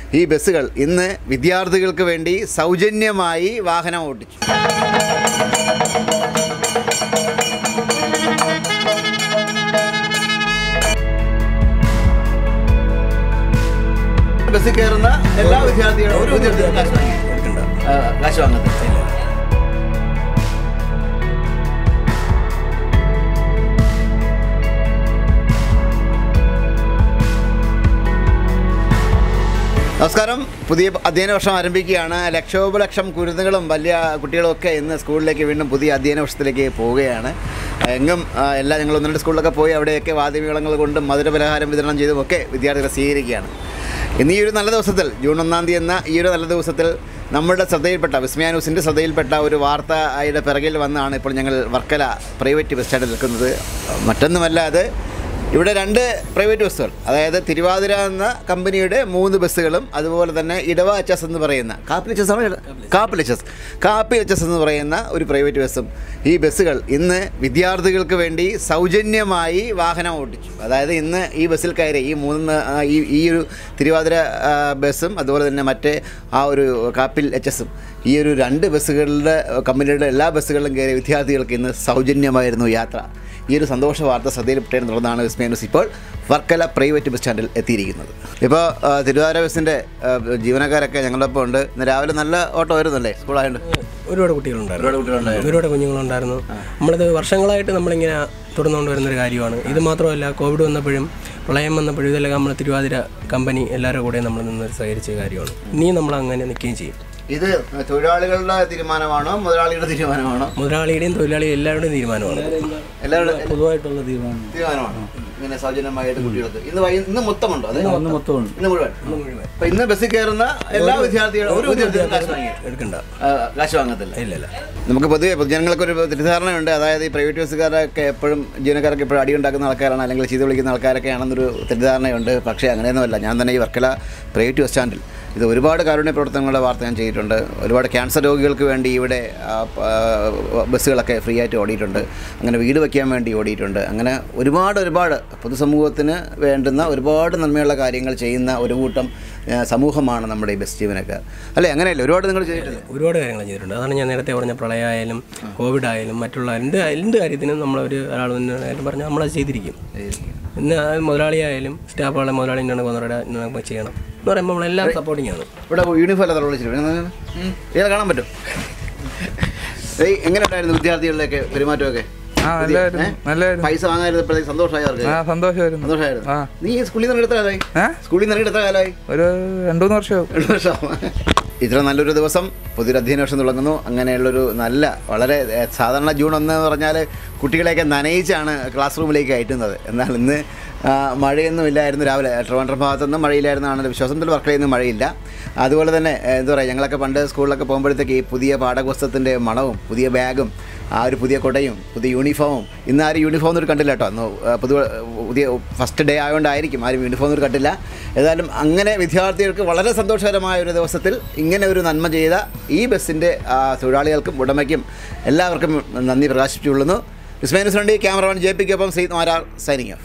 ഈ ബസ്സുകൾ ഇന്ന് വിദ്യാർത്ഥികൾക്ക് വേണ്ടി സൗജന്യമായി വാഹനം ഓടിച്ചു ബസ്സിൽ കയറുന്ന എല്ലാ വിദ്യാർത്ഥികളും ഒരു വിദ്യാർത്ഥികളും കാശ് വാങ്ങി ആ, കാശ് വാങ്ങത്തില്ല നമസ്കാരം പുതിയ അധ്യയന വർഷം ആരംഭിക്കുകയാണ് ലക്ഷോപലക്ഷം കുരുന്നുകളും വലിയ കുട്ടികളും ഒക്കെ ഇന്ന് സ്കൂളിലേക്ക് വീണ്ടും പുതിയ അധ്യയന വർഷത്തിലേക്ക് പോവുകയാണ് എങ്ങും ആ, എല്ലാ ഞങ്ങൾ ഒന്ന് രണ്ട് സ്കൂളിലൊക്കെ പോയി അവിടെയൊക്കെ വാദ്യമേളങ്ങൾ കൊണ്ടും മധുരപലഹാരം വിതരണം ചെയ്തും ഒക്കെ വിദ്യാർത്ഥികളെ സ്വീകരിക്കുകയാണ് ഇന്ന് ഈ ഒരു നല്ല ദിവസത്തിൽ ജൂൺ ഒന്നാം തീയതി എന്ന ഈ ഒരു നല്ല ദിവസത്തിൽ നമ്മുടെ ശ്രദ്ധയിൽപ്പെട്ട വിസ്മയ ന്യൂസിൻ്റെ ശ്രദ്ധയിൽപ്പെട്ട ഒരു വാർത്തയുടെ പിറകിൽ വന്നാണ് ഇപ്പോൾ ഞങ്ങൾ വർക്കല പ്രൈവറ്റ് ബസ് സ്റ്റാൻഡിൽ നിൽക്കുന്നത് മറ്റൊന്നുമല്ല അത് ഇവിടെ രണ്ട് പ്രൈവറ്റ് ബസ്സുകൾ അതായത് തിരുവാതിര എന്ന കമ്പനിയുടെ മൂന്ന് ബസ്സുകളും അതുപോലെ തന്നെ ഇടവ എച്ച് എസ് എന്ന് പറയുന്ന കാപ്പിൽ എച്ച് എസ് ആണ് Kappil H S Kappi H S എന്ന് പറയുന്ന ഒരു പ്രൈവറ്റ് ബസ്സും ഈ ബസ്സുകൾ ഇന്ന് വിദ്യാർത്ഥികൾക്ക് വേണ്ടി സൗജന്യമായി വാഹനം ഓടിച്ചു അതായത് ഇന്ന് ഈ ബസ്സിൽ കയറി ഈ മൂന്ന് ആ, ഈ ഈ ഒരു തിരുവാതിര ആ, ബസ്സും അതുപോലെ തന്നെ മറ്റേ ആ ഒരു കാപ്പിൽ എച്ച് എസും ഈ ഒരു രണ്ട് ബസ്സുകളുടെ കമ്പനിയുടെ എല്ലാ ബസ്സുകളിലും കയറിയ വിദ്യാർത്ഥികൾക്ക് ഇന്ന് സൗജന്യമായിരുന്നു യാത്ര ഈ ഒരു സന്തോഷ വാർത്ത ശ്രദ്ധയിൽപ്പെട്ടതിനെ തുടർന്നാണ് വിസ്മയ ന്യൂസ് ഇപ്പോൾ വർക്കല പ്രൈവറ്റ് ബസ് സ്റ്റാൻഡിൽ എത്തിയിരിക്കുന്നത് ഇപ്പോൾ ആ, തിരുവാതിര ബസ്സിൻ്റെ ആ, ജീവനക്കാരൊക്കെ ഞങ്ങളൊപ്പം ഉണ്ട് ഇന്ന് രാവിലെ നല്ല ഓട്ടം വരുന്നല്ലേ സ്കൂളായതുകൊണ്ട് ഒരുപാട് കുട്ടികളുണ്ടായിരുന്നു ഒരുപാട് കുട്ടികളുണ്ടായിരുന്നു. ഒരുപാട് കുഞ്ഞുങ്ങളുണ്ടായിരുന്നു നമ്മളിത് വർഷങ്ങളായിട്ട് നമ്മളിങ്ങനെ തുടർന്നുകൊണ്ട് വരുന്നൊരു കാര്യമാണ് ഇത് മാത്രമല്ല കോവിഡ് വന്നപ്പോഴും പ്രളയം വന്നപ്പോഴും ഇതെല്ലാം നമ്മൾ തിരുവാതിര കമ്പനി എല്ലാവരുടെ കൂടെ നമ്മൾ നിന്ന് സഹകരിച്ച കാര്യമാണ് ഇനിയും നമ്മൾ അങ്ങനെ നിൽക്കുകയും ചെയ്യും ഇത് തൊഴിലാളികളുടെ തീരുമാനമാണോ മുതലാളിയുടെ തീരുമാനമാണോ മുതലാളിയുടെയും തൊഴിലാളിയും എല്ലാവരുടെയും തീരുമാനമാണ് എല്ലാവരുടെ പൊതുവായിട്ടുള്ള തീരുമാനം തീരുമാനമാണ് ഇങ്ങനെ സൗജന്യമായിട്ട് കുട്ടികൾക്ക് ഇന്ന് വൈ ഇന്ന് മൊത്തമുണ്ടോ അതെ ഇന്ന് മൊത്തമുണ്ട് ഇന്ന് മുഴുവൻ അപ്പൊ ഇന്ന് ബസ്സിൽ കയറുന്ന എല്ലാ വിദ്യാർത്ഥികളും ഒരു വിദ്യാർത്ഥികളും കാശ് വാങ്ങി എടുക്കണ്ട കാശ് വാങ്ങത്തില്ല ഇല്ല ഇല്ല നമുക്ക് പൊതുവെ പൊതുജനങ്ങൾക്ക് ഒരു തെറ്റിദ്ധാരണയുണ്ട് അതായത് ഈ പ്രൈവറ്റ് ബസ്സുകാരൊക്കെ എപ്പോഴും ജീവനക്കാരൊക്കെ എപ്പോഴും അടി ഉണ്ടാക്കുന്ന ആൾക്കാരാണ് അല്ലെങ്കിൽ ചീത്ത വിളിക്കുന്ന ആൾക്കാരൊക്കെ ആണെന്നൊരു തെറ്റിദ്ധാരണയുണ്ട് പക്ഷേ അങ്ങനെയൊന്നുമല്ല ഞാൻ തന്നെ ഈ വർക്കല പ്രൈവറ്റ് ബസ് സ്റ്റാൻഡിൽ ഇത് ഒരുപാട് കാരുണ്യ പ്രവർത്തനങ്ങളുടെ വാർത്ത ഞാൻ ചെയ്തിട്ടുണ്ട് ഒരുപാട് ക്യാൻസർ രോഗികൾക്ക് വേണ്ടി ഇവിടെ ആ, പ- ആ, ബസ്സുകളൊക്കെ ഫ്രീ ആയിട്ട് ഓടിയിട്ടുണ്ട് അങ്ങനെ വീട് വയ്ക്കാൻ വേണ്ടി ഓടിയിട്ടുണ്ട് അങ്ങനെ ഒരുപാട് ഒരുപാട് പൊതുസമൂഹത്തിന് വേണ്ടുന്ന ഒരുപാട് നന്മയുള്ള കാര്യങ്ങൾ ചെയ്യുന്ന ഒരു കൂട്ടം ആ, സമൂഹമാണ് നമ്മുടെ ഈ ബസ് ജീവനക്കാർ അല്ലേ അങ്ങനെയല്ലേ ഒരുപാട് നിങ്ങൾ ചെയ്തിട്ടില്ലേ ഒരുപാട് കാര്യങ്ങൾ ചെയ്തിട്ടുണ്ട് അതാണ് ഞാൻ നേരത്തെ പറഞ്ഞ പ്രളയമായാലും കോവിഡ് ആയാലും മറ്റുള്ള എന്ത് എന്ത് കാര്യത്തിനും നമ്മളൊരു ഒരാൾ മുന്നായിട്ട് പറഞ്ഞാൽ നമ്മളത് ചെയ്തിരിക്കും ഇന്ന് ആ മുതലാളിയായാലും സ്റ്റാഫുകളെ മുതലാളി ഇന്നാണ് കൊന്നറയുടെ ഇന്നാണ് ചെയ്യണം എന്ന് പറയുമ്പോൾ നമ്മളെല്ലാം സപ്പോർട്ടിങ് ആണ് ഇവിടെ യൂണിഫോം അല്ല വിളിച്ചിട്ട് ഇയാളെ കാണാൻ പറ്റും ഏയ് എങ്ങനെ ഉണ്ടായിരുന്നു വിദ്യാർത്ഥികളിലേക്ക് പെരുമാറ്റമൊക്കെ ആ പുതിയ- നല്ലായിരുന്നു ഏ? നല്ലായിരുന്നു പൈസ വാങ്ങാതിരുന്നപ്പോഴത്തേക്ക് സന്തോഷമായി അവർക്ക് ആ സന്തോഷമായിരുന്നു സന്തോഷമായിരുന്നു ആ. നീ സ്കൂളിൽ നിന്ന് എടുത്ത കാലമായി ഏ സ്കൂളിൽ നിന്ന് എടുത്ത കാലമായി ഒരു രണ്ടു മൂന്ന് വർഷമാവും രണ്ട് വർഷം ഇത്ര നല്ലൊരു ദിവസം പുതിയൊരു അധ്യയന വർഷം തുടങ്ങുന്നു അങ്ങനെയുള്ളൊരു നല്ല വളരെ ഏ, സാധാരണ ജൂൺ ഒന്ന് എന്ന് പറഞ്ഞാൽ കുട്ടികളെയൊക്കെ നനയിച്ചാണ് ക്ലാസ് റൂമിലേക്ക് കയറ്റുന്നത് എന്നാൽ ഇന്ന് ആ, മഴയൊന്നും ഇല്ലായിരുന്നു രാവിലെ ട്രിവാൻഡ്രം ഭാഗത്തൊന്നും മഴയില്ലായിരുന്നാണ് വിശ്വാസത്തിൽ വർക്കലയൊന്നും മഴയില്ല അതുപോലെ തന്നെ ഏ, എന്താ പറയുക ഞങ്ങളൊക്കെ പണ്ട് സ്കൂളിലൊക്കെ പോകുമ്പോഴത്തേക്ക് ഈ പുതിയ പാഠപുസ്തകത്തിൻ്റെ മണവും പുതിയ ബാഗും ആ ഒരു പുതിയ കൊടയും പുതിയ യൂണിഫോമും ഇന്ന് ആരും യൂണിഫോം ഒന്നും കണ്ടില്ല കേട്ടോ അന്ന് ആ, പുതിയ പുതിയ ഫസ്റ്റ് ഡേ ആയതുകൊണ്ടായിരിക്കും ആരും യൂണിഫോം ഒന്നും കണ്ടില്ല ഏതായാലും അങ്ങനെ വിദ്യാർത്ഥികൾക്ക് വളരെ സന്തോഷകരമായ ഒരു ദിവസത്തിൽ ഇങ്ങനെ ഒരു നന്മ ചെയ്ത ഈ ബസ്സിൻ്റെ തൊഴിലാളികൾക്കും ഉടമയ്ക്കും എല്ലാവർക്കും നന്ദി പ്രകാശിപ്പിച്ചുകൊള്ളുന്നു വിസ്മയനുസ് വേണ്ടി ക്യാമറമാൻ ജെ പിക്കൊപ്പം സീത് മാരാർ സൈനിങ് ഓഫ്